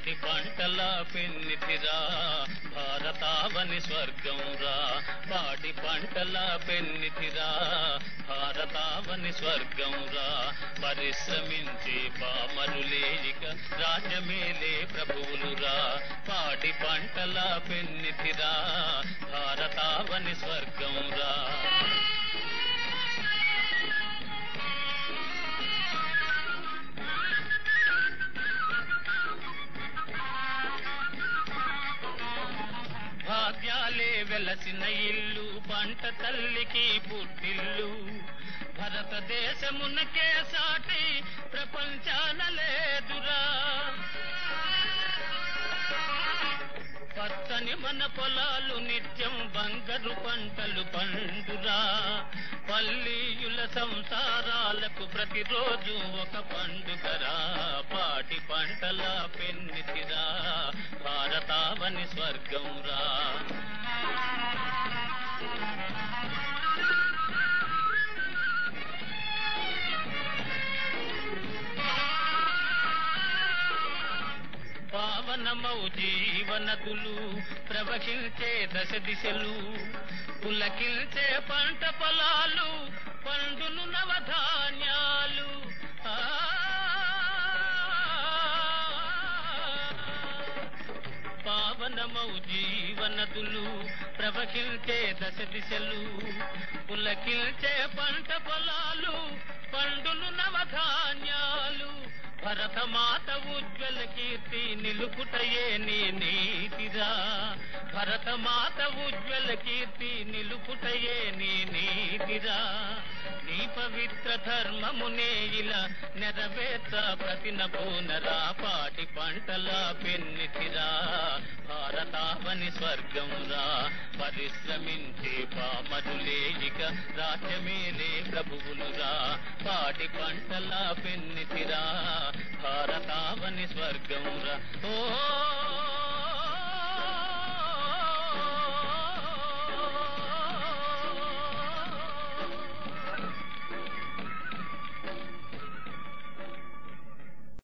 పాటి పంటల పెన్నితిరా భారతావని స్వర్గం రా పాటి పంటల పెన్నితిరా భారతావని స్వర్గం రా పరిశ్రమించి పామరులేయిక రాజ్యమేలే ప్రభువులురా పాటి పంటల పెన్నితిరా భారతావని స్వర్గం రా భాగ్యాలే వెలసిన ఇల్లు పంట తల్లికి పుట్టిల్లు భారతదేశమునకే సాటి ప్రపంచాన లేదురా పచ్చని మన పొలాలు నిత్యం బంగారు పంటలు పండురా పల్లీయుల సంసారాలకు ప్రతిరోజు ఒక పండుగరా పాటి పంటల పెన్నితిరా భారతావని స్వర్గం రా పావనమౌ జీవనదులు ప్రవహించే దశ దిశలు పులకిల్చే పంట పొలాలు పండును నవధాన్యాలు ఆ పావనమౌ జీవనదులు ప్రవహించే దశ దిశలు పులకిల్చే పంట పొలాలు పండును నవధాన్యాలు భరతమాత ఉజ్వల కీర్తి నిలుపుటయే నీ నీతిరా భరతమాత ఉజ్వల కీర్తి నిలుపుటయే నీ నీతిరా నీ పవిత్ర ధర్మమునే ఇలా నెరవేర్చ ప్రతిన పూనరా పాటి పంటల పెన్నితిరా భారతావని స్వర్గం రా పరిశ్రమించే పామరులే ఇక రాజ్యమేలే ప్రభువులురా పాటి పంటల పెన్నితిరా భారతావని స్వర్గం రా ఓ